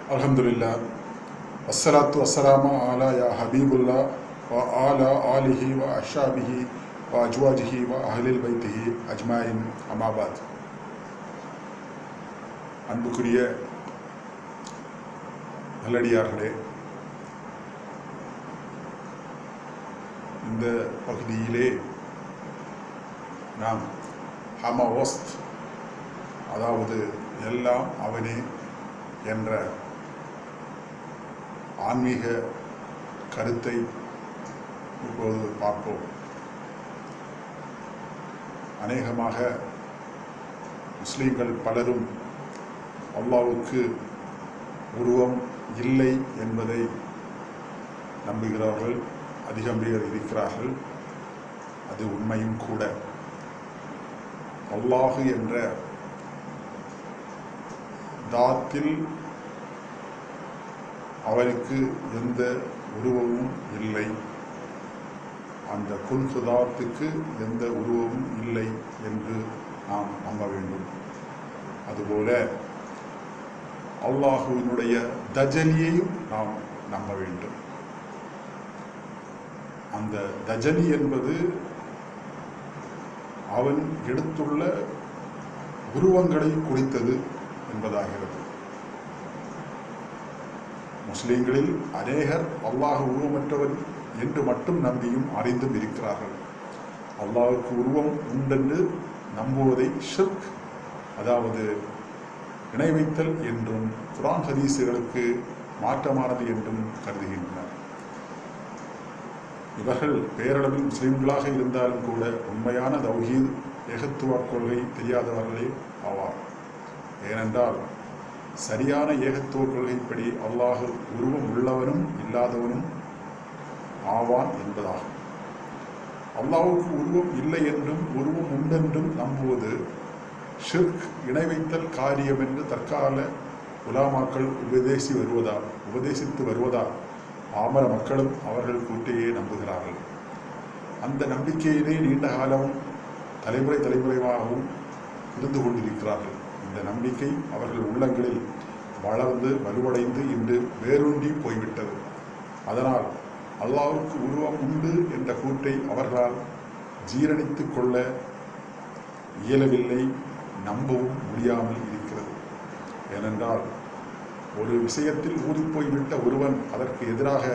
அல்ஹம்துலில்லா அஸ்ஸலாத்து வஸ்ஸலாமு அலா யா ஹபீபுல்லா வ ஆலா ஆலிஹி வ அஷாபிஹி வ அஜ்வாஜிஹி வ அஹ்லில் பைத்திஹி அஜ்மாயின் அமாபாத் அன்புக்குரிய நல்லடியார்களே இந்த பகுதியிலே நாம் ஹமவோஸ்த் அதாவது எல்லாம் அவனே என்ற ஆன்மீக கருத்தை இப்போது பார்ப்போம் அநேகமாக முஸ்லீம்கள் பலரும் அல்லாவுக்கு உருவம் இல்லை என்பதை நம்புகிறார்கள் அதிகம் பேர் இருக்கிறார்கள் அது உண்மையும் கூட அல்லாஹு என்ற தாத்தில் அவனுக்கு எந்த உருவமும் இல்லை அந்த குன்சுதாத்துக்கு எந்த உருவமும் இல்லை என்று நாம் நம்ப வேண்டும் அதுபோல அல்லாஹுவினுடைய தஜலியையும் நாம் நம்ப வேண்டும் அந்த தஜலி என்பது அவன் எடுத்துள்ள உருவங்களை குறித்தது என்பதாகிறது முஸ்லிம்களில் அநேகர் அல்லாஹ் உருவமற்றவன் என்று மட்டும் நம்பியும் அறிந்தும் இருக்கிறார்கள் அல்லாஹுக்கு உருவம் உண்டென்று நம்புவதை ஷிர்க் அதாவது இணை வைத்தல் என்றும் குரான் ஹதீஸுகளுக்கு மாற்றமானது என்றும் கருதுகின்றனர் இவர்கள் பேரளவில் முஸ்லிம்களாக இருந்தாலும் கூட உண்மையான தௌஹீத் ஏகத்துவ கொள்கை தெரியாதவர்களே ஆவார் ஏனென்றால் சரியான ஏகத்துவ கொள்கைப்படி அல்லாஹ் உருவம் உள்ளவனும் இல்லாதவனும் ஆவான் என்பதாகும் அல்லாஹுக்கு உருவம் இல்லை என்றும் உருவம் உண்டென்றும் நம்புவது ஷிர்க் இணை வைத்தல் காரியம் என்று தற்கால உலாமாக்கள் உபதேசி வருவதால் உபதேசித்து வருவதால் பாமர மக்களும் அவர்கள் கூட்டையே நம்புகிறார்கள் அந்த நம்பிக்கையிலே நீண்ட காலம் தலைமுறை தலைமுறையாகவும் இருந்து கொண்டிருக்கிறார்கள் இந்த நம்பிக்கை அவர்கள் உள்ளங்களில் வளர்ந்து வலுவடைந்து இன்று வேரூன்றி போய்விட்டது அதனால் அல்லாவுக்கு உருவம் உண்டு என்ற கூற்றை அவர்களால் ஜீரணித்து கொள்ள இயலவில்லை நம்பவும் முடியாமல் இருக்கிறது ஏனென்றால் ஒரு விஷயத்தில் ஊறிப்போய்விட்ட ஒருவன் அதற்கு எதிராக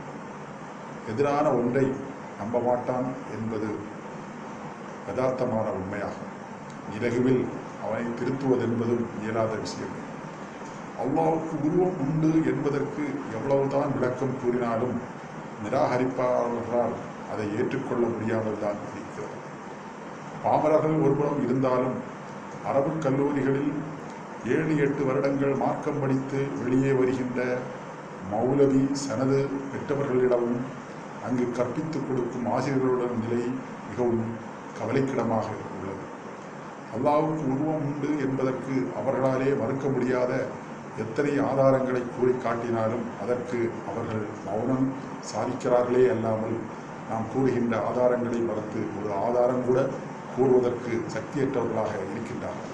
எதிரான ஒன்றை நம்ப மாட்டான் என்பது யதார்த்தமான உண்மையாகும் இலகுவில் அவனை திருத்துவதென்பதும் இயலாத விஷயம் அல்லாவுக்கு உருவம் உண்டு என்பதற்கு எவ்வளவுதான் விளக்கம் கூறினாலும் நிராகரிப்பாளர்களால் அதை ஏற்றுக்கொள்ள முடியாமல் தான் இருக்கிறது பாமரர்கள் ஒருபுறம் இருந்தாலும் அரபு கல்லூரிகளில் ஏழு எட்டு வருடங்கள் மார்க்கம் படித்து வெளியே வருகின்ற மௌலவி சனது பெற்றவர்களிடமும் அங்கு கற்பித்துக் கொடுக்கும் ஆசிரியர்களுடன் நிலை மிகவும் கவலைக்கிடமாக உள்ளது அல்லாவுக்கு உருவம் உண்டு என்பதற்கு அவர்களாலே மறுக்க முடியாத எத்தனை ஆதாரங்களை கூறி காட்டினாலும் அதற்கு அவர்கள் மௌனம் சாதிக்கிறார்களே அல்லாமல் நாம் கூறுகின்ற ஆதாரங்களை மறுத்து ஒரு ஆதாரம் கூட கூறுவதற்கு சக்தியற்றவர்களாக இருக்கின்றார்கள்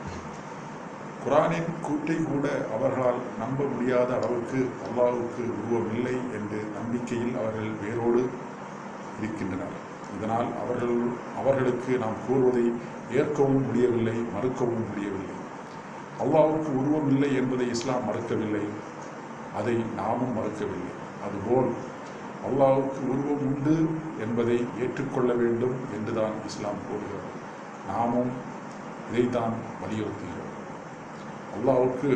குரானின் கூட்டை கூட அவர்களால் நம்ப முடியாத அளவுக்கு அல்லாவுக்கு உருவம் இல்லை என்று நம்பிக்கையில் அவர்கள் வேரோடு இருக்கின்றனர் இதனால் அவர்கள் அவர்களுக்கு நாம் கூறுவதை ஏற்கவும் முடியவில்லை மறுக்கவும் முடியவில்லை அல்லாவுக்கு உருவம் இல்லை என்பதை இஸ்லாம் மறுக்கவில்லை அதை நாமும் மறுக்கவில்லை அதுபோல் அல்லாவுக்கு உருவம் உண்டு என்பதை ஏற்றுக்கொள்ள வேண்டும் என்றுதான் இஸ்லாம் கூறுகிறது நாமும் இதைத்தான் வலியுறுத்துகிறோம் அல்லாவுக்கு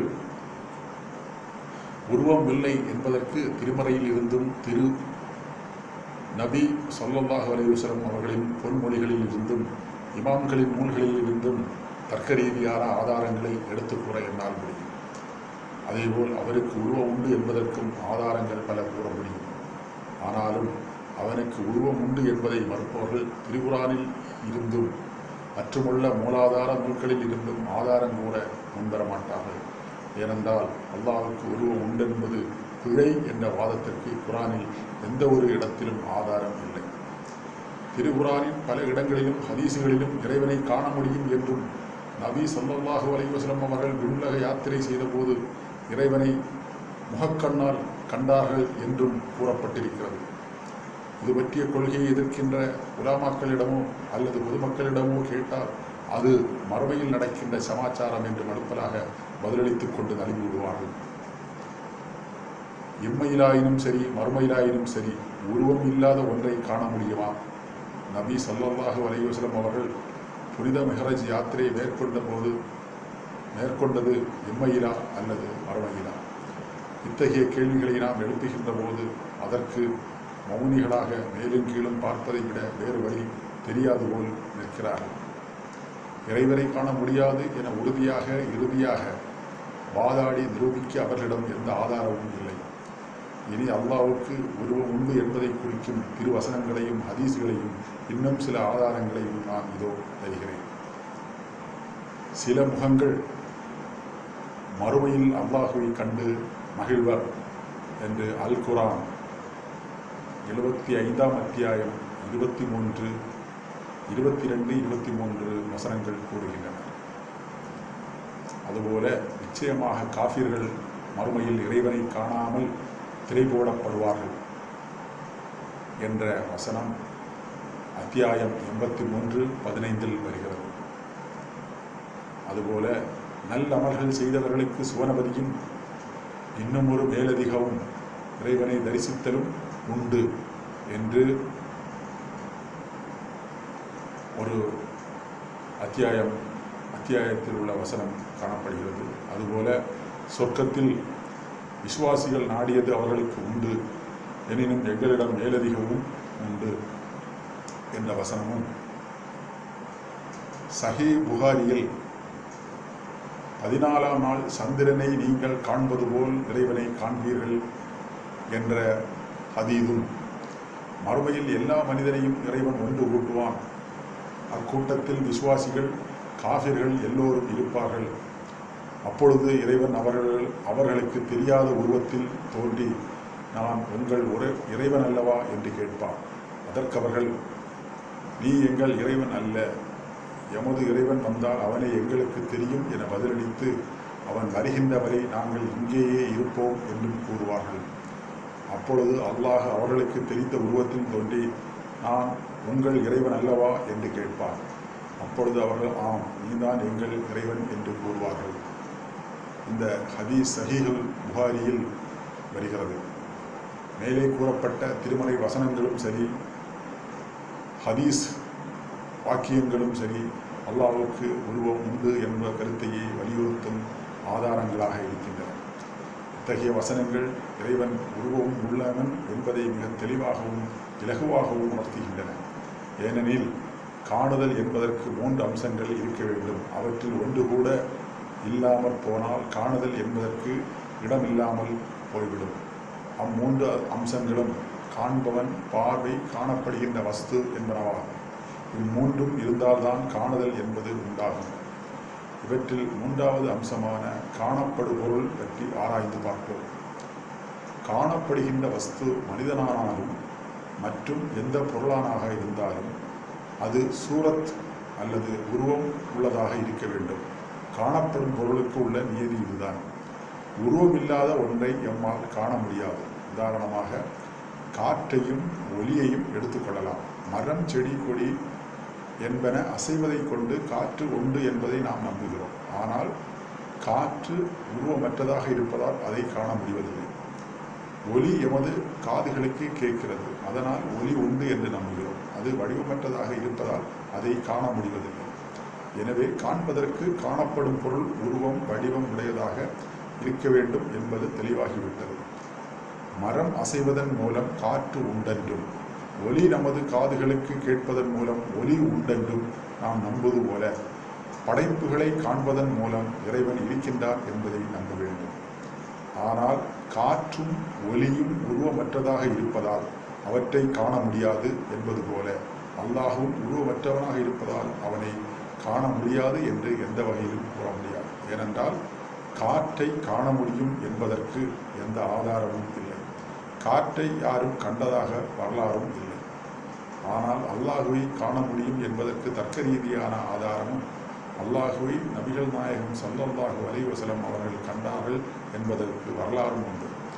உருவம் இல்லை என்பதற்கு திருமறையில் இருந்தும் திரு நபி சொல்லல்லாஹ் அலைவசலம் அவர்களின் பொன்மொழிகளில் இருந்தும் இமாம்களின் நூல்களில் இருந்தும் தர்க்க ரீதியான ஆதாரங்களை எடுத்து கூற என்னால் முடியும் அதேபோல் அவருக்கு உருவம் உண்டு என்பதற்கும் ஆதாரங்கள் பல கூற முடியும் ஆனாலும் அவனுக்கு உருவம் உண்டு என்பதை மறுப்பவர்கள் திரிபுரானில் இருந்தும் மற்றுமுள்ள மூலாதார நூல்களில் இருந்தும் ஆதாரம் கூட முன்வர மாட்டார்கள் ஏனென்றால் அல்லாவுக்கு உருவம் உண்டென்பது பிழை என்ற வாதத்திற்கு குரானில் எந்த ஒரு இடத்திலும் ஆதாரம் இல்லை திருகுரானின் பல இடங்களிலும் ஹதீசுகளிலும் இறைவனை காண முடியும் என்றும் நபி ஸல்லல்லாஹு அலைஹி வஸல்லம் அவர்கள் விண்ணுலக யாத்திரை செய்தபோது இறைவனை முகக்கண்ணால் கண்டார்கள் என்றும் கூறப்பட்டிருக்கிறது இது பற்றிய கொள்கையை எதிர்க்கின்ற உலாமாக்களிடமோ அல்லது பொதுமக்களிடமோ கேட்டால் அது மறுமையில் நடக்கின்ற சமாச்சாரம் என்று மறுப்பலாக பதிலளித்துக் கொண்டு நழுவி விடுவார்கள் இம்மையிலாயினும் சரி மறுமையிலாயினும் சரி உருவம் இல்லாத ஒன்றை காண முடியுமா நபி ஸல்லல்லாஹு அலைஹி வஸல்லம் அவர்கள் புனித மெஹரஜ் யாத்திரை மேற்கொண்ட போது மேற்கொண்டது இம்மையிலா அல்லது மறுமையிலா இத்தகைய கேள்விகளை நாம் எழுப்புகின்ற போது அதற்கு மௌனிகளாக மேலும் கீழும் பார்ப்பதை விட வேறு வழி தெரியாது போல் நிற்கிறார்கள் இறைவரை காண முடியாது என உறுதியாக இறுதியாக வாதாடி நிரூபிக்க அவர்களிடம் எந்த ஆதாரமும் இல்லை இனி அல்லாஹ்வுக்கு உருவம் உண்டு என்பதை குறிக்கும் திருவசனங்களையும் ஹதீஸ்களையும் இன்னும் சில ஆதாரங்களையும் நான் இதோ தருகிறேன் சில முகங்கள் மறுமையில் அல்லாஹுவை கண்டு மகிழ்வர் என்று அல் குரான் எழுபத்தி ஐந்தாம் அத்தியாயம் இருபத்தி மூன்று இருபத்தி ரெண்டு இருபத்தி மூன்று வசனங்கள் கூறுகின்றன அதுபோல நிச்சயமாக காஃபிர்கள் மறுமையில் இறைவனை காணாமல் திரை போடப்படுவார்கள் என்ற வசனம் அத்தியாயம் எண்பத்தி மூன்று பதினைந்தில் வருகிறது அதுபோல நல்லமல்கள் செய்தவர்களுக்கு சுவனபதியும் இன்னும் ஒரு மேலதிகவும் இறைவனை தரிசித்தலும் உண்டு என்று ஒரு அத்தியாயம் அத்தியாயத்தில் உள்ள வசனம் காணப்படுகிறது அதுபோல சொர்க்கத்தில் விசுவாசிகள் நாடியது அவர்களுக்கு உண்டு எனினும் எங்களிடம் மேலதிகமும் உண்டு என்ற வசனமும் சஹி புகாரியில் பதினாலாம் நாள் சந்திரனை நீங்கள் காண்பது போல் இறைவனை காண்பீர்கள் என்ற ஹதீதும் மறுமையில் எல்லா மனிதனையும் இறைவன் ஒன்று கூட்டுவான் அக்கூட்டத்தில் விசுவாசிகள் காஃபிர்கள் எல்லோரும் இருப்பார்கள் அப்பொழுது இறைவன் அவர்கள் அவர்களுக்கு தெரியாத உருவத்தில் தோன்றி நான் உங்கள் ஒரு இறைவன் அல்லவா என்று கேட்பான் அதற்கு அவர்கள் நீ எங்கள் இறைவன் அல்ல எமது இறைவன் வந்தால் அவனை எங்களுக்கு தெரியும் என பதிலளித்து அவன் வருகின்ற வரை நாங்கள் இங்கேயே இருப்போம் என்றும் கூறுவார்கள் அப்பொழுது அல்லாஹ் அவர்களுக்கு தெரிந்த உருவத்தில் தோன்றி நான் உங்கள் இறைவன் அல்லவா என்று கேட்பார் அப்பொழுது அவர்கள் ஆம் நீதான் எங்கள் இறைவன் என்று கூறுவார்கள் இந்த ஹதீஸ் சஹீஹுல் புகாரியில் வருகிறது மேலே கூறப்பட்ட திருமலை வசனங்களும் சரி ஹதீஸ் வாக்கியங்களும் சரி அல்லாஹ்வுக்கு உருவம் உண்டு என்ற கருத்தையே வலியுறுத்தும் ஆதாரங்களாக இருக்கின்றன இத்தகைய வசனங்கள் இறைவன் உருவம் உள்ளவன் என்பதை மிக தெளிவாகவும் இலகுவாகவும் உணர்த்துகின்றன ஏனெனில் காணுதல் என்பதற்கு மூன்று அம்சங்கள் இருக்க வேண்டும் அவற்றில் ஒன்று கூட இல்லாமல் போனால் காணுதல் என்பதற்கு இடமில்லாமல் போய்விடும் அம்மூன்று அம்சங்களும் காண்பவன் பார்வை காணப்படுகின்ற வஸ்து என்பனவாகும் இம்மூன்றும் இருந்தால்தான் காணுதல் என்பது உண்டாகும் இவற்றில் மூன்றாவது அம்சமான காணப்படுபொருள் பற்றி ஆராய்ந்து பார்ப்போம் காணப்படுகின்ற வஸ்து மனிதனானாலும் மற்றும் எந்த பொருளானாக இருந்தாலும் அது சூரத் அல்லது உருவம் உள்ளதாக இருக்க வேண்டும் காணப்படும் பொருளுக்கு உள்ள நியதி இதுதான் உருவமில்லாத ஒன்றை எம்மால் காண முடியாது உதாரணமாக காற்றையும் ஒலியையும் எடுத்துக்கொள்ளலாம் மரம் செடி கொடி என்பன அசைவதை கொண்டு காற்று உண்டு என்பதை நாம் நம்புகிறோம் ஆனால் காற்று உருவமற்றதாக இருப்பதால் அதை காண முடிவதில்லை ஒலி எமது காதுகளுக்கு கேட்கிறது அதனால் ஒலி உண்டு என்று நம்புகிறோம் அது வடிவமற்றதாக இருப்பதால் அதை காண முடிவதில்லை எனவே காண்பதற்கு காணப்படும் பொருள் உருவம் வடிவம் உடையதாக இருக்க வேண்டும் என்பது தெளிவாகிவிட்டது மரம் அசைவதன் மூலம் காற்று உண்டென்றும் ஒலி நமது காதுகளுக்கு கேட்பதன் மூலம் ஒலி உண்டென்றும் நாம் நம்புவது போல படைப்புகளை காண்பதன் மூலம் இறைவன் இருக்கின்றார் என்பதை நம்ப வேண்டும் ஆனால் காற்றும் ஒலியும் உருவமற்றதாக இருப்பதால் அவற்றை காண முடியாது என்பது போல அல்லாஹும் உருவமற்றவனாக இருப்பதால் அவனை காண முடியாது என்று எந்த வகையிலும் கூற முடியாது ஏனென்றால் காற்றை காண முடியும் என்பதற்கு எந்த ஆதாரமும் இல்லை காற்றை யாரும் கண்டதாக வரலாறும் இல்லை ஆனால் அல்லாஹுவை காண முடியும் என்பதற்கு தர்க்க ரீதியான ஆதாரமும் அல்லாஹுவை நபிகள் நாயகம் சல்லல்லாஹு அலைஹி வஸல்லம் அவர்கள் கண்டார்கள் என்பதற்கு வரலாறும் உண்டு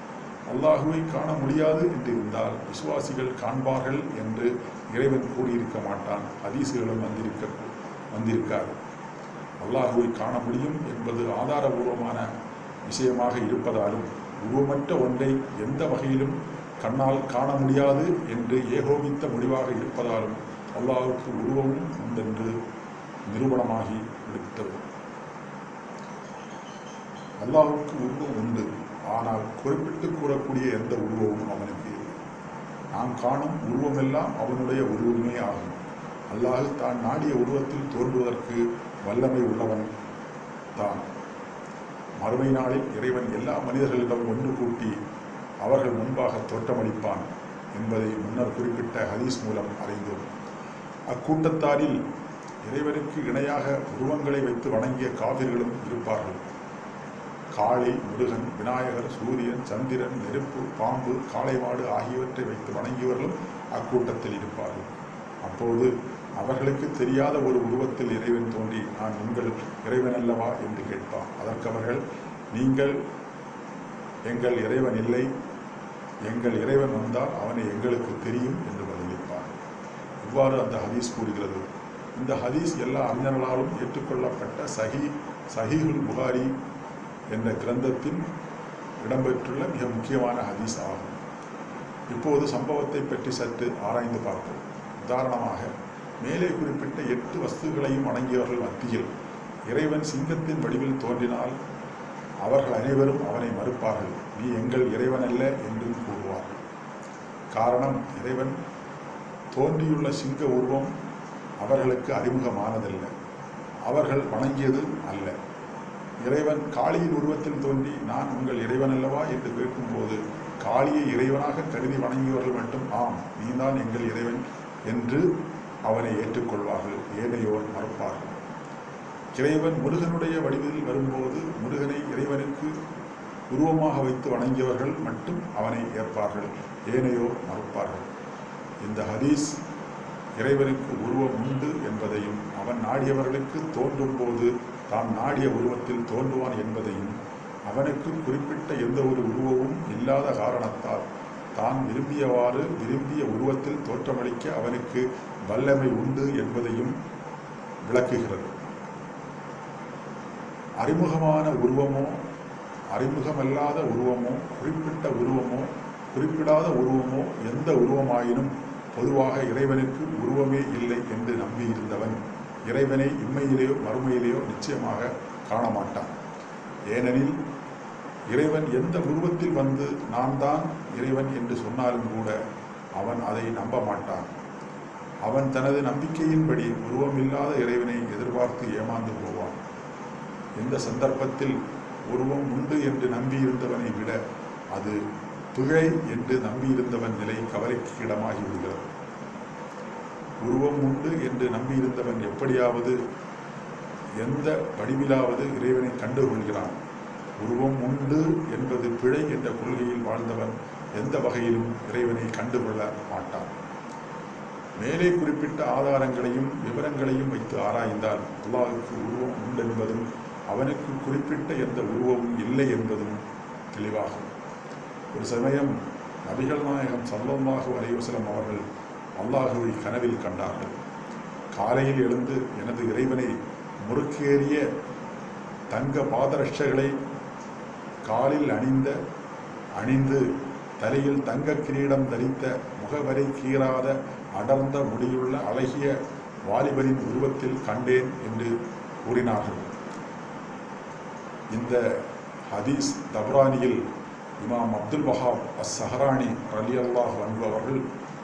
அல்லாஹுவை காண முடியாது என்று இருந்தால் விசுவாசிகள் காண்பார்கள் என்று இறைவன் கூறியிருக்க மாட்டான் ஹதீசுகளும் வந்திருக்க வந்திருக்காது அல்லாஹுவை காண முடியும் என்பது ஆதாரபூர்வமான விஷயமாக இருப்பதாலும் உருவமற்ற ஒன்றை எந்த வகையிலும் கண்ணால் காண முடியாது என்று ஏகோபித்த முடிவாக இருப்பதாலும் அல்லாஹுக்கு உருவமும் உண்டென்று நிரூபணமாகி விட்டது அல்லாஹுக்கு உருவம் உண்டு ஆனால் குறிப்பிட்டு கூறக்கூடிய எந்த உருவமும் அவனுக்கு இல்லை நாம் காணும் உருவமெல்லாம் அவனுடைய உருவமே ஆகும் அல்லாஹ் தான் நாடிய உருவத்தில் தோன்றுவதற்கு வல்லமை உள்ளவன் தான் மறுமை நாளில் இறைவன் எல்லா மனிதர்களிடம் ஒன்று கூட்டி அவர்கள் முன்பாக தோற்றமளிப்பான் என்பதை முன்னர் குறிப்பிட்ட ஹதீஸ் மூலம் அறிந்தோம் அக்கூட்டத்தாரில் இறைவனுக்கு இணையாக உருவங்களை வைத்து வணங்கிய காவிர்களும் இருப்பார்கள் காளி முருகன் விநாயகர் சூரியன் சந்திரன் நெருப்பு பாம்பு காளைமாடு ஆகியவற்றை வைத்து வணங்கியவர்களும் அக்கூட்டத்தில் இருப்பார்கள் அப்போது அவர்களுக்கு தெரியாத ஒரு உருவத்தில் இறைவன் தோன்றி நான் உங்கள் இறைவன் அல்லவா என்று கேட்பான் அதற்கு அவர்கள் நீங்கள் எங்கள் இறைவன் இல்லை எங்கள் இறைவன் வந்தால் அவனை எங்களுக்கு தெரியும் என்று பதிலளிப்பார் இவ்வாறு அந்த ஹதீஸ் கூறுகிறது இந்த ஹதீஸ் எல்லா அறிஞர்களாலும் ஏற்றுக்கொள்ளப்பட்ட சஹி சஹீஹுல் புகாரி என்ற கிரந்தத்தில் இடம்பெற்றுள்ள மிக முக்கியமான ஹதீஸ் ஆகும் இப்போது சம்பவத்தை பற்றி சற்று ஆராய்ந்து பார்ப்போம் உதாரணமாக மேலே குறிப்பிட்ட எட்டு வஸ்துகளையும் அடங்கியவர்கள் மத்தியில் இறைவன் சிங்கத்தின் வடிவில் தோன்றினால் அவர்கள் அனைவரும் அவனை மறுப்பார்கள் நீ எங்கள் இறைவன் அல்ல என்றும் கூறுவார்கள் காரணம் இறைவன் தோன்றியுள்ள சிங்க உருவம் அவர்களுக்கு அறிமுகமானதல்ல அவர்கள் வணங்கியது அல்ல இறைவன் காளியின் உருவத்தில் தோன்றி நான் உங்கள் இறைவன் அல்லவா என்று கேட்கும்போது காளியை இறைவனாக கருதி வணங்கியவர்கள் மட்டும் ஆம் நீதான் எங்கள் இறைவன் என்று அவனை ஏற்றுக்கொள்வார்கள் ஏனையோர் மறுப்பார்கள் இறைவன் முருகனுடைய வடிவில் வரும்போது முருகனை இறைவனுக்கு உருவமாக வைத்து வணங்கியவர்கள் மட்டும் அவனை ஏற்பார்கள் ஏனையோர் மறுப்பார்கள் இந்த ஹதீஸ் இறைவனுக்கு உருவம் உண்டு என்பதையும் அவன் நாடியவர்களுக்கு தோன்றும் போது தான் நாடிய உருவத்தில் தோன்றுவான் என்பதையும் அவனுக்கு குறிப்பிட்ட எந்த ஒரு உருவமும் இல்லாத காரணத்தால் தான் விரும்பியவாறு விரும்பிய உருவத்தில் தோற்றமளிக்க அவனுக்கு வல்லமை உண்டு என்பதையும் விளக்குகிறது அறிமுகமான உருவமோ அறிமுகமல்லாத உருவமோ குறிப்பிட்ட உருவமோ குறிப்பிடாத உருவமோ எந்த உருவமாயினும் பொதுவாக இறைவனுக்கு உருவமே இல்லை என்று நம்பியிருந்தவன் இறைவனை இம்மையிலேயோ மறுமையிலேயோ நிச்சயமாக காண மாட்டான் ஏனெனில் இறைவன் எந்த உருவத்தில் வந்து நான் தான் இறைவன் என்று சொன்னாலும் கூட அவன் அதை நம்ப மாட்டான் அவன் தனது நம்பிக்கையின்படி உருவமில்லாத இறைவனை எதிர்பார்த்து ஏமாந்து போவான் எந்த சந்தர்ப்பத்தில் உருவம் உண்டு என்று நம்பியிருந்தவனை விட அது பிழை என்று நம்பியிருந்தவன் நிலை கவலைக்கு இடமாகி விடுகிறது உருவம் உண்டு என்று நம்பியிருந்தவன் எப்படியாவது எந்த வடிவிலாவது இறைவனை கண்டுகொள்கிறான் உருவம் உண்டு என்பது பிழை என்ற கொள்கையில் வாழ்ந்தவன் எந்த வகையிலும் இறைவனை கண்டுகொள்ள மாட்டான் மேலே குறிப்பிட்ட ஆதாரங்களையும் விவரங்களையும் வைத்து ஆராய்ந்தால் அல்லாஹுக்கு உருவம் உண்டென்பதும் அவனுக்கு குறிப்பிட்ட எந்த உருவமும் இல்லை என்பதும் தெளிவாகும் ஒரு சமயம் நபிகள் நாயகம் சல்லல்லாஹு அலைவசலம் அவர்கள் அல்லாஹுவை கனவில் கண்டார்கள் காலையில் எழுந்து எனது இறைவனை முறுக்கேறிய தங்க பாதரட்சைகளை காலில் அணிந்த அணிந்து தலையில் தங்க கிரீடம் தரித்த முகவரை கீறாத அடர்ந்த முடியுள்ள அழகிய வாலிபரின் உருவத்தில் கண்டேன் என்று கூறினார்கள் இந்த ஹதீஸ் தப்ரானியில் இமாம் அப்துல் வஹாப் அஸ் சஹரானி ரலி அல்லாஹ் அவர்கள்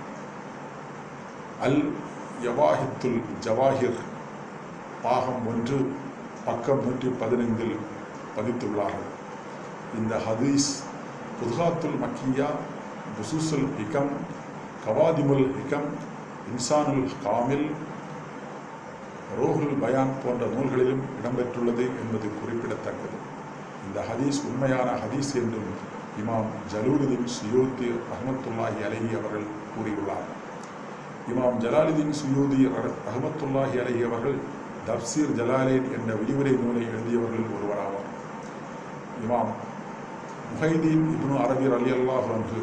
அல் யவாஹித்துல் ஜவாஹிர் பாகம் ஒன்று பக்கம் நூற்றி பதினைந்தில் பதித்துள்ளார்கள் இந்த ஹதீஸ் புதுகாத்துல் மக்கியா புசூசுல் ஹிகம் கவாதிமுல் ஹிகம் இன்சானுல் காமில் ரோஹுல் பயான் போன்ற நூல்களிலும் இடம்பெற்றுள்ளது என்பது குறிப்பிடத்தக்கது இந்த ஹதீஸ் உண்மையான ஹதீஸ் என்றும் இமாம் ஜலூலுதீன் சுயூத்தி ரஹமத்துல்லாஹி அலஹி அவர்கள் கூறியுள்ளார் இமாம் ஜலாலுதீன் சுயூதி ரஹமத்துல்லாஹி அலஹி அவர்கள் தப்சீர் ஜலாலேன் என்ற விரிவுரை நூலை எழுதியவர்கள் ஒருவராவார் இமாம் முஹைதீன் இப்னு அரபி அலி அல்லாஹ் அன்று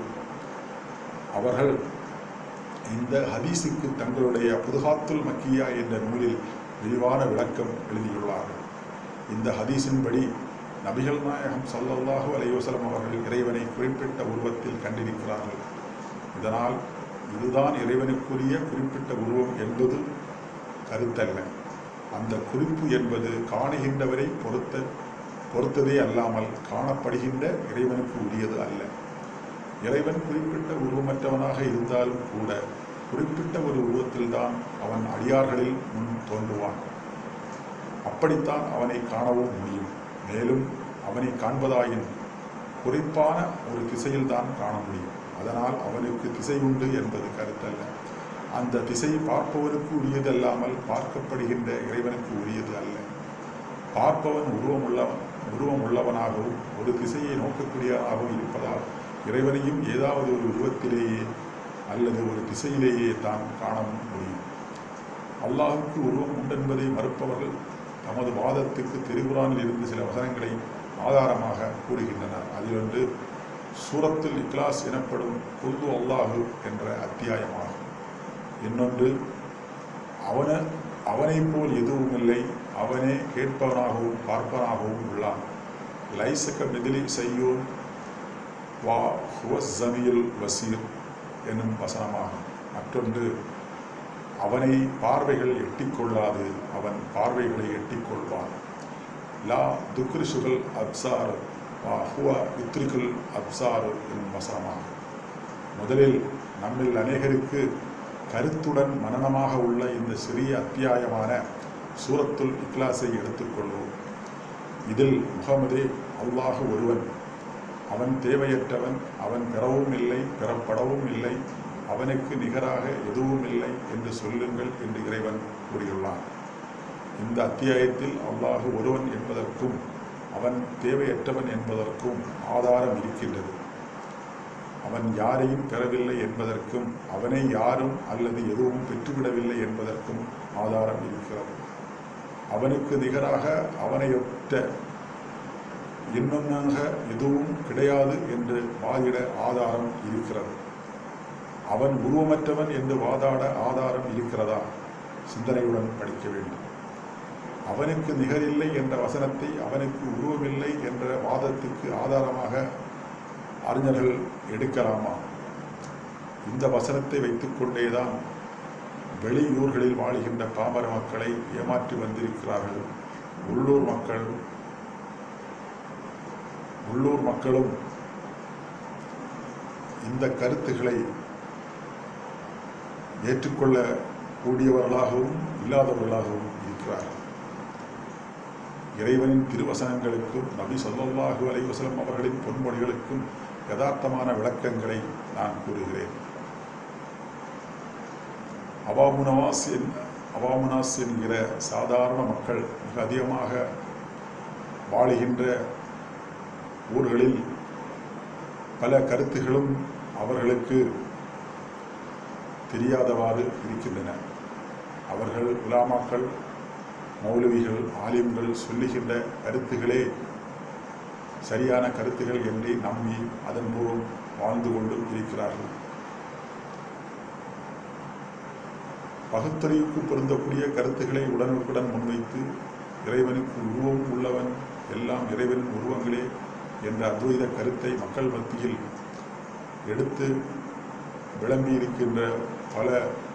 அவர்கள் இந்த ஹதீஸுக்கு தங்களுடைய புதுகாத்துல் மக்கியா என்ற நூலில் விரிவான விளக்கம் எழுதியுள்ளார்கள் இந்த ஹதீஸின்படி நபிகள் நாயகம் ஸல்லல்லாஹு அலைஹி வஸல்லம் அவர்கள் இறைவனை குறிப்பிட்ட உருவத்தில் கண்டிருக்கிறார்கள் இதனால் இதுதான் இறைவனுக்குரிய குறிப்பிட்ட உருவம் என்பது கருத்தல்ல அந்த குறிப்பு என்பது காணுகின்றவரை பொறுத்த பொறுத்ததே அல்லாமல் காணப்படுகின்ற இறைவனுக்கு உரியது அல்ல இறைவன் குறிப்பிட்ட உருவமற்றவனாக இருந்தாலும் கூட குறிப்பிட்ட ஒரு உருவத்தில்தான் அவன் அடியார்களில் முன் தோன்றுவான் அப்படித்தான் அவனை காணவும் முடியும் மேலும் அவனை காண்பதாயின் குறிப்பான ஒரு திசையில்தான் காண முடியும் அதனால் அவனுக்கு திசை உண்டு என்பது கருத்தல்ல அந்த திசை பார்ப்பவனுக்கு உரியதல்லாமல் பார்க்கப்படுகின்ற இறைவனுக்கு உரியது அல்ல பார்ப்பவன் உருவம் உள்ளவன் உருவம் உள்ளவனாகவும் ஒரு திசையை நோக்கக்கூடியவனாகவும் இருப்பதால் இறைவனையும் ஏதாவது ஒரு உருவத்திலேயே அல்லது ஒரு திசையிலேயே தான் காண முடியும் அல்லாஹுக்கு உருவம் உண்டென்பதை மறுப்பவர்கள் தமது வாதத்துக்கு திருக்குறானில் இருந்து சில வசனங்களை ஆதாரமாக கூறுகின்றனர் அதிலொன்று சூரத்துல் இக்லாஸ் எனப்படும் குல்து அல்லாஹு என்ற அத்தியாயமாகும் இன்னொன்று அவன அவனைப் போல் எதுவும் இல்லை அவனே கேட்பவனாகவும் பார்ப்பவனாகவும் உள்ளான் லைசக மிதிலி செய்யோன் வா ஹுவஸ் ஜமியுல் வசீர் என்னும் வசனமாகும் மற்றொன்று அவனை பார்வைகள் எட்டிக்கொள்ளாது அவன் பார்வைகளை எட்டிக்கொள்வான் லா துக்ரிஷுகள் அப்சார் வா ஹுவா யுத்ரிகுல் அப்சார் என்னும் வசனமாகும் முதலில் நம்மில் அநேகருக்கு கருத்துடன் மனனமாக உள்ள இந்த சிறிய அத்தியாயமான சூரத்துல் இக்லாஸை எடுத்துக்கொள்வோம் இதில் முகமதே அல்லாஹ் ஒருவன் அவன் தேவையற்றவன் அவன் பெறவும் இல்லை பெறப்படவும் இல்லை அவனுக்கு நிகராக எதுவும் இல்லை என்று சொல்லுங்கள் என்று இறைவன் கூறியுள்ளான் இந்த அத்தியாயத்தில் அல்லாஹ் ஒருவன் என்பதற்கும் அவன் தேவையற்றவன் என்பதற்கும் ஆதாரம் இருக்கின்றது அவன் யாரையும் பெறவில்லை என்பதற்கும் அவனை யாரும் அல்லது எதுவும் பெற்றுவிடவில்லை என்பதற்கும் ஆதாரம் இருக்கிறது அவனுக்கு நிகராக அவனையொட்ட இன்னொன்னாக எதுவும் கிடையாது என்று வாதிட ஆதாரம் இருக்கிறது அவன் உருவமற்றவன் என்று வாதாட ஆதாரம் இருக்கிறதா சிந்தனையுடன் படிக்க வேண்டும் அவனுக்கு நிகரில்லை என்ற வசனத்தை அவனுக்கு உருவமில்லை என்ற வாதத்துக்கு ஆதாரமாக அறிஞர்கள் எடுக்கலாமா இந்த வசனத்தை வைத்துக்கொண்டேதான் வெளியூர்களில் வாழுகின்ற பாமர மக்களை ஏமாற்றி வந்திருக்கிறார்கள் உள்ளூர் மக்கள் உள்ளூர் மக்களும் இந்த கருத்துக்களை ஏற்றுக்கொள்ள கூடியவர்களாகவும் இல்லாதவர்களாகவும் இருக்கிறார்கள் இறைவனின் திருவசனங்களுக்கும் நபி ஸல்லல்லாஹு அலைஹி வஸல்லம் அவர்களின் பொன்மொழிகளுக்கும் யதார்த்தமான விளக்கங்களை நான் கூறுகிறேன் அவாமுனவாஸ் என் அவாமுனாஸ் என்கிற சாதாரண மக்கள் மிக அதிகமாக வாழுகின்ற ஊர்களில் பல கருத்துகளும் அவர்களுக்கு தெரியாதவாறு இருக்கின்றன அவர்கள் உலாமாக்கள் மௌலவிகள் ஆலிம்கள் சொல்லுகின்ற கருத்துகளே சரியான கருத்துகள் என்று நம்பி அதன் மூலம் வாழ்ந்து கொண்டும் இருக்கிறார்கள் பகுத்தறிவுக்கு பொருந்தக்கூடிய கருத்துக்களை உடனுக்குடன் முன்வைத்து இறைவனுக்கு உருவம் உள்ளவன் எல்லாம் இறைவனின் உருவங்களே என்ற அத்வைத கருத்தை மக்கள் மத்தியில் எடுத்து விளம்பியிருக்கின்ற பல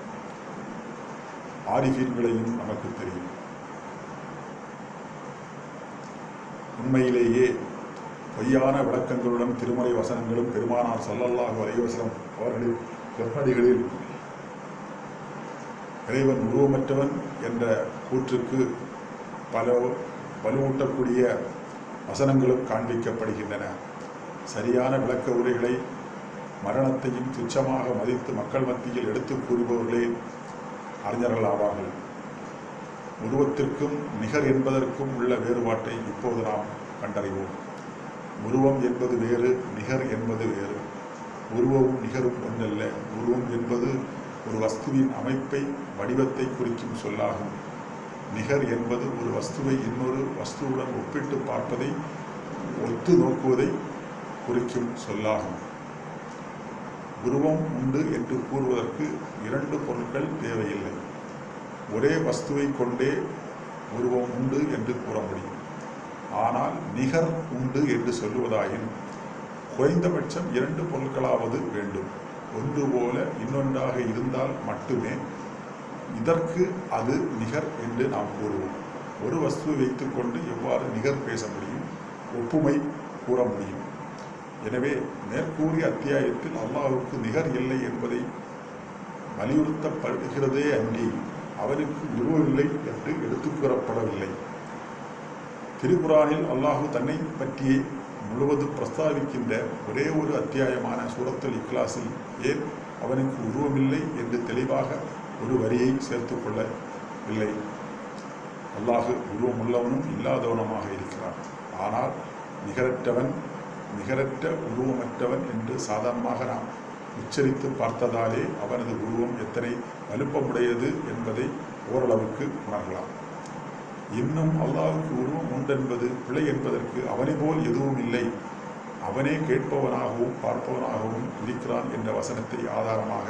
ஆரிஃபீன்களையும் நமக்கு தெரியும் உண்மையிலேயே பொய்யான விளக்கங்களுடன் திருமறை வசனங்களும் பெருமானார் ஸல்லல்லாஹு அலைஹி வஸல்லம் அவர்களின் சொற்படிகளில் இறைவன் உருவமற்றவன் என்ற கூற்றுக்கு பல வலுவூட்டக்கூடிய வசனங்களும் காண்பிக்கப்படுகின்றன சரியான விளக்க உரைகளை மரணத்தையும் துச்சமாக மதித்து மக்கள் மத்தியில் எடுத்து கூறுபவர்களே அறிஞர்கள் ஆவார்கள் உருவத்திற்கும் நிகர் என்பதற்கும் உள்ள வேறுபாட்டை இப்போது நாம் கண்டறிவோம் உருவம் என்பது வேறு நிகர் என்பது வேறு உருவமும் நிகரும் ஒன்றல்ல உருவம் என்பது ஒரு வஸ்துவின் அமைப்பை வடிவத்தை குறிக்கும் சொல்லாகும் நிகர் என்பது ஒரு வஸ்துவை இன்னொரு வஸ்துவுடன் ஒப்பிட்டு பார்ப்பதை ஒத்து நோக்குவதை குறிக்கும் சொல்லாகும் உருவம் உண்டு என்று கூறுவதற்கு இரண்டு பொருட்கள் தேவையில்லை ஒரே வஸ்துவை கொண்டே உருவம் உண்டு என்று கூற முடியும் ஆனால் நிகர் உண்டு என்று சொல்லுவதாயின் குறைந்தபட்சம் இரண்டு பொருட்களாவது வேண்டும் ஒன்று போல இன்னொன்றாக இருந்தால் மட்டுமே இதற்கு அது நிகர் என்று நாம் கூறுவோம் ஒரு வஸ்துவை வைத்துக்கொண்டு எவ்வாறு நிகர் பேச முடியும் ஒப்புமை கூற முடியும் எனவே மேற்கூறிய அத்தியாயத்தில் அல்லாஹ்வுக்கு நிகர் இல்லை என்பதை வலியுறுத்தப்படுகிறதே அன்றி அவனுக்கு உருவமில்லை என்று எடுத்துக் கூறப்படவில்லை திருக்குறானில் அல்லாஹு தன்னை பற்றியே முழுவதும் பிரஸ்தாபிக்கின்ற ஒரே ஒரு அத்தியாயமான சூரத்துல் இக்லாஸில் ஏன் அவனுக்கு உருவமில்லை என்று தெளிவாக ஒரு வரியை சேர்த்துக் கொள்ளவில்லை அல்லாஹு உருவமுள்ளவனும் இல்லாதவனுமாக இருக்கிறான் ஆனால் நிகரற்றவன் நிகரற்ற உருவமற்றவன் என்று சாதாரணமாக நாம் உச்சரித்து பார்த்ததாலே அவனது உருவம் எத்தனை வலுப்பமுடையது என்பதை ஓரளவுக்கு உணரலாம் இன்னும் அல்லாஹுக்கு உருவம் உண்டென்பது பிழை என்பதற்கு அவனை போல் எதுவும் இல்லை அவனே கேட்பவனாகவும் பார்ப்பவனாகவும் இருக்கிறான் என்ற வசனத்தை ஆதாரமாக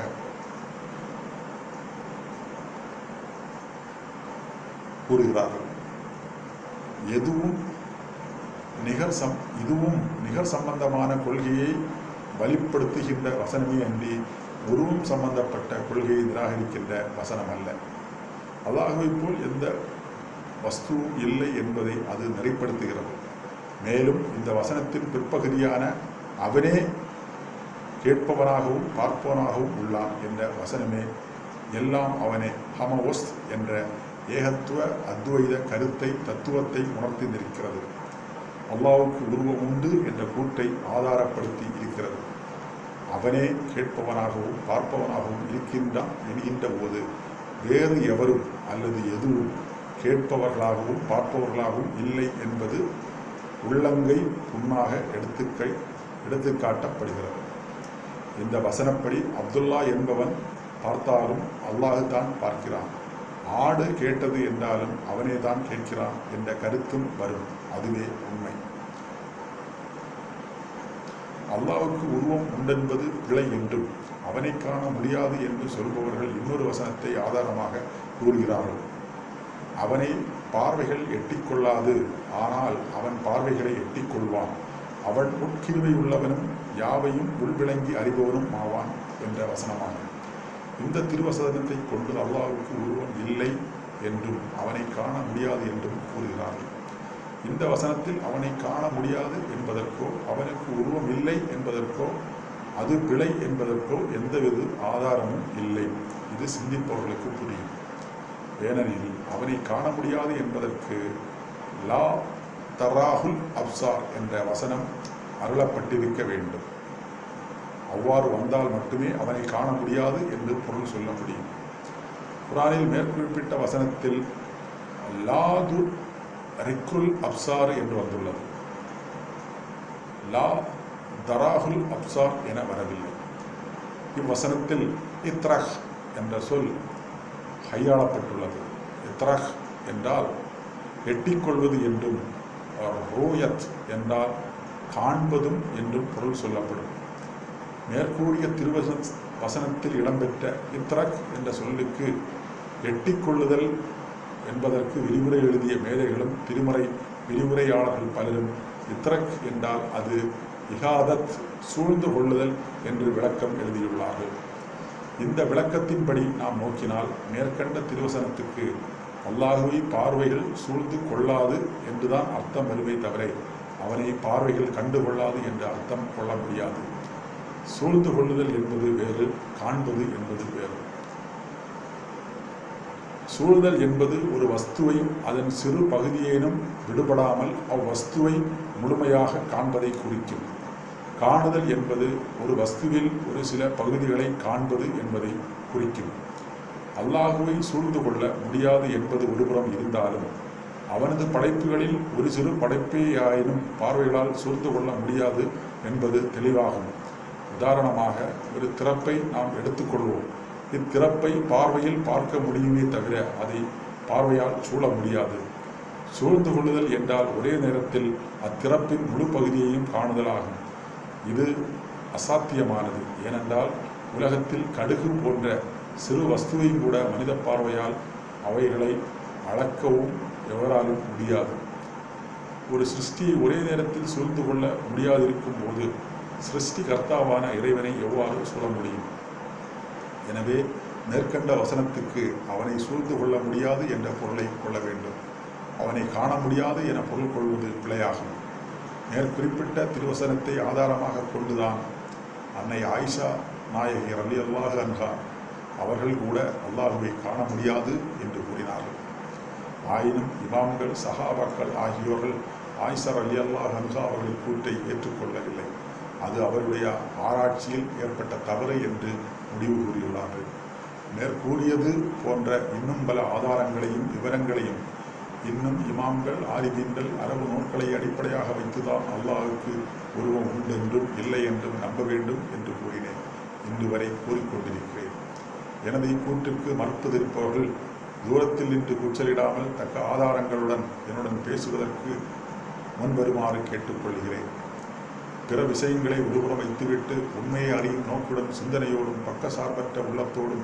கூறுகிறார்கள் எதுவும் நிகர் சம் இதுவும் நிகர் சம்பந்தமான கொள்கையை வலிப்படுத்துகின்ற வசனமே அன்றி உருவம் சம்பந்தப்பட்ட கொள்கையை நிராகரிக்கின்ற வசனம் அல்ல அல்லாஹுவை போல் எந்த வஸ்துவும் இல்லை என்பதை அது நெறிப்படுத்துகிறது மேலும் இந்த வசனத்தின் பிற்பகுதியான அவனே கேட்பவனாகவும் பார்ப்பவனாகவும் உள்ளான் என்ற வசனமே எல்லாம் அவனே ஹமவோஸ் என்ற ஏகத்துவ அத்வைத கருத்தை தத்துவத்தை உணர்த்தி நிற்கிறது அல்லாவுக்கு உருவம் உண்டு என்ற கூட்டை ஆதாரப்படுத்தி இருக்கிறது அவனே கேட்பவனாகவும் பார்ப்பவனாகவும் இருக்கின்றான் என்கின்ற போது வேறு எவரும் அல்லது எதுவும் கேட்பவர்களாகவும் பார்ப்பவர்களாகவும் இல்லை என்பது உள்ளங்கை புண்ணாக எடுத்துக்கை எடுத்துக்காட்டப்படுகிறது இந்த வசனப்படி அப்துல்லா என்பவன் பார்த்தாலும் அல்லாஹு தான் பார்க்கிறான் ஆடு கேட்டது என்றாலும் அவனே தான் கேட்கிறான் என்ற கருத்தும் வரும் அதுவே உண்மை அல்லாவுக்கு உருவம் உண்டென்பது பிழை என்றும் அவனை காண முடியாது என்று சொல்பவர்கள் இன்னொரு வசனத்தை ஆதாரமாக கூறுகிறார்கள் அவனை பார்வைகள் எட்டிக்கொள்ளாது ஆனால் அவன் பார்வைகளை எட்டிக்கொள்வான் அவன் உட்கிருவை உள்ளவனும் யாவையும் உள்விளங்கி அறிபவனும் ஆவான் என்ற வசனமாகும் இந்த திருவசனத்தை கொண்டு அல்லாஹ்வுக்கு உருவம் இல்லை என்றும் அவனை காண முடியாது என்றும் கூறுகிறார்கள் இந்த வசனத்தில் அவனை காண முடியாது என்பதற்கோ அவனுக்கு உருவம் இல்லை என்பதற்கோ அது பிழை என்பதற்கோ எந்தவித ஆதாரமும் இல்லை இது சிந்திப்பவர்களுக்கு புரியும் ஏனெனில் அவனை காண முடியாது என்பதற்கு லா தராகுல் அப்சார் என்ற வசனம் அருளப்பட்டிருக்க வேண்டும் அவ்வாறு வந்தால் மட்டுமே அவனை காண முடியாது என்று பொருள் சொல்ல முடியும் குரானில் மேற்குறிப்பிட்ட வசனத்தில் லாது ரிக்ருல் அப்சார் என்று வந்துள்ளது லா தராகுல் அப்சார் என வரவில்லை இவ்வசனத்தில் இத்ரஹ் என்ற சொல் கையாளப்பட்டுள்ளது இத்ரஹ் என்றால் எட்டிக்கொள்வது என்றும் ரோயத் என்றால் காண்பதும் என்றும் பொருள் சொல்லப்படும் மேற்கூறிய திருவச வசனத்தில் இடம்பெற்ற இத்ரக் என்ற சொல்லுக்கு எட்டிக்கொள்ளுதல் என்பதற்கு விரிவுரை எழுதிய மேதைகளும் திருமறை விரிவுரையாளர்கள் பலரும் இத்ரக் என்றால் அது இகாதத் சூழ்ந்து கொள்ளுதல் என்று விளக்கம் எழுதியுள்ளார்கள் இந்த விளக்கத்தின்படி நாம் நோக்கினால் மேற்கண்ட திருவசனத்துக்கு அல்லாஹுவை பார்வைகள் சூழ்ந்து கொள்ளாது என்றுதான் அர்த்தம் வருமே தவிர அவனை பார்வைகள் கண்டு கொள்ளாது என்ற அர்த்தம் கொள்ள முடியாது சூழ்ந்து கொள்ளுதல் என்பது வேறு காண்பது என்பது வேறு சூழ்தல் என்பது ஒரு வஸ்துவை அதன் சிறு பகுதியேனும் விடுபடாமல் அவ்வஸ்துவை முழுமையாக காண்பதை குறிக்கும் காணுதல் என்பது ஒரு வஸ்துவில் ஒரு சில பகுதிகளை காண்பது என்பதை குறிக்கும் அல்லாஹுவை சூழ்ந்து கொள்ள முடியாது என்பது ஒருபுறம் இருந்தாலும் அவனது படைப்புகளில் ஒரு சிறு படைப்பேயாயினும் பார்வைகளால் சூழ்ந்து கொள்ள முடியாது என்பது தெளிவாகும் உதாரணமாக ஒரு திறப்பை நாம் எடுத்துக்கொள்வோம் இத்திறப்பை பார்வையில் பார்க்க முடியுமே தவிர அதை பார்வையால் சூழ முடியாது சூழ்ந்து கொள்ளுதல் என்றால் ஒரே நேரத்தில் அத்திறப்பின் முழு பகுதியையும் காணுதலாகும் இது அசாத்தியமானது ஏனென்றால் உலகத்தில் கடுகு போன்ற சிறு வஸ்துவையும் கூட மனித பார்வையால் அவைகளை அளக்கவும் எவராலும் முடியாது ஒரு சிருஷ்டியை ஒரே நேரத்தில் சூழ்ந்து கொள்ள முடியாதிருக்கும் போது சிருஷ்டிகர்த்தாவான இறைவனை எவ்வாறு சொல்ல முடியும் எனவே மேற்கண்ட வசனத்துக்கு அவனை சூழ்ந்து கொள்ள முடியாது என்ற பொருளை கொள்ள வேண்டும் அவனை காண முடியாது என பொருள் கொள்வது பிழையாகும் மேற்குறிப்பிட்ட திருவசனத்தை ஆதாரமாக கொண்டுதான் அன்னை ஆயிஷா நாயகி ரலி அல்லாஹ் அன்ஹா அவர்கள் கூட அல்லாஹுவை காண முடியாது என்று கூறினார்கள் ஆயினும் இமாம்கள் சஹாபாக்கள் ஆகியோர்கள் ஆயிஷர் அலி அல்லாஹ் அன்ஹா அவர்கள் கூற்றை ஏற்றுக்கொள்ளவில்லை அது அவருடைய ஆராய்ச்சியில் ஏற்பட்ட தவறு என்று முடிவு கூறியுள்ளார்கள் மேற்கூறியது போன்ற இன்னும் பல ஆதாரங்களையும் விவரங்களையும் இன்னும் இமாம்கள் ஆரிபீன்கள் அரபு நூல்களை அடிப்படையாக வைத்துதான் அல்லாஹுக்கு உருவம் உண்டு என்றும் இல்லை என்றும் நம்ப வேண்டும் என்று கூறினேன் இன்று வரை கூறிக்கொண்டிருக்கிறேன் எனது இக்கூற்றுக்கு மறுப்பதிருப்பவர்கள் தூரத்தில் நின்று கூச்சலிடாமல் தக்க ஆதாரங்களுடன் என்னுடன் பேசுவதற்கு முன்வருமாறு கேட்டுக்கொள்கிறேன் பிற விஷயங்களை ஒருபுறம் வைத்துவிட்டு உண்மையை அறியும் நோக்குடன் சிந்தனையோடும் பக்கசார்பற்ற உள்ளத்தோடும்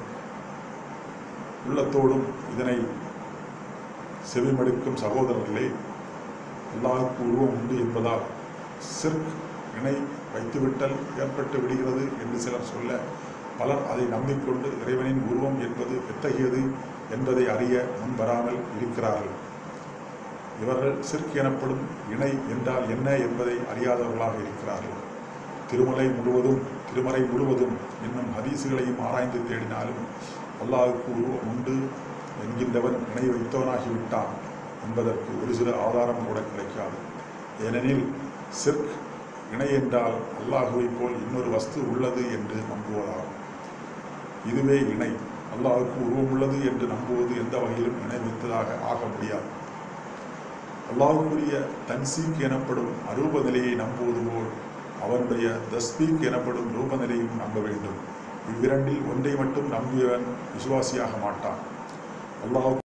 உள்ளத்தோடும் இதனை செவிமடுக்கும் சகோதரர்களே அல்லாஹுக்கு உருவம் உண்டு என்பதால் சிர்க் இணை வைத்துவிட்டல் ஏற்பட்டு விடுகிறது என்று சிலர் சொல்ல பலர் அதை நம்பிக்கொண்டு இறைவனின் உருவம் என்பது எத்தகையது என்பதை அறிய முன்வராமல் இருக்கிறார்கள் இவர்கள் சிர்க் எனப்படும் இணை என்றால் என்ன என்பதை அறியாதவர்களாக இருக்கிறார்கள் திருமலை முழுவதும் திருமறை முழுவதும் இன்னும் ஹதீசுகளையும் ஆராய்ந்து தேடினாலும் அல்லாஹுக்கு உருவம் உண்டு என்கின்றவன் இணை வைத்தவனாகிவிட்டான் என்பதற்கு ஒரு சில ஆதாரம் கூட கிடைக்காது ஏனெனில் சிர்க் இணை என்றால் அல்லாஹுவை போல் இன்னொரு வஸ்து உள்ளது என்று நம்புவதாகும் இதுவே இணை அல்லாஹுக்கு உருவம் உள்ளது என்று நம்புவது எந்த வகையிலும் இணை வைத்ததாக ஆக முடியாது அல்லாஹுக்குரிய தன்சீக் எனப்படும் அரூப நிலையை நம்புவது போல் அவனுடைய தஸ்பீக் எனப்படும் ரூப நிலையும் நம்ப வேண்டும் இவ்விரண்டில் ஒன்றை மட்டும் நம்பியவன் விசுவாசியாக மாட்டான் அல்லாஹ்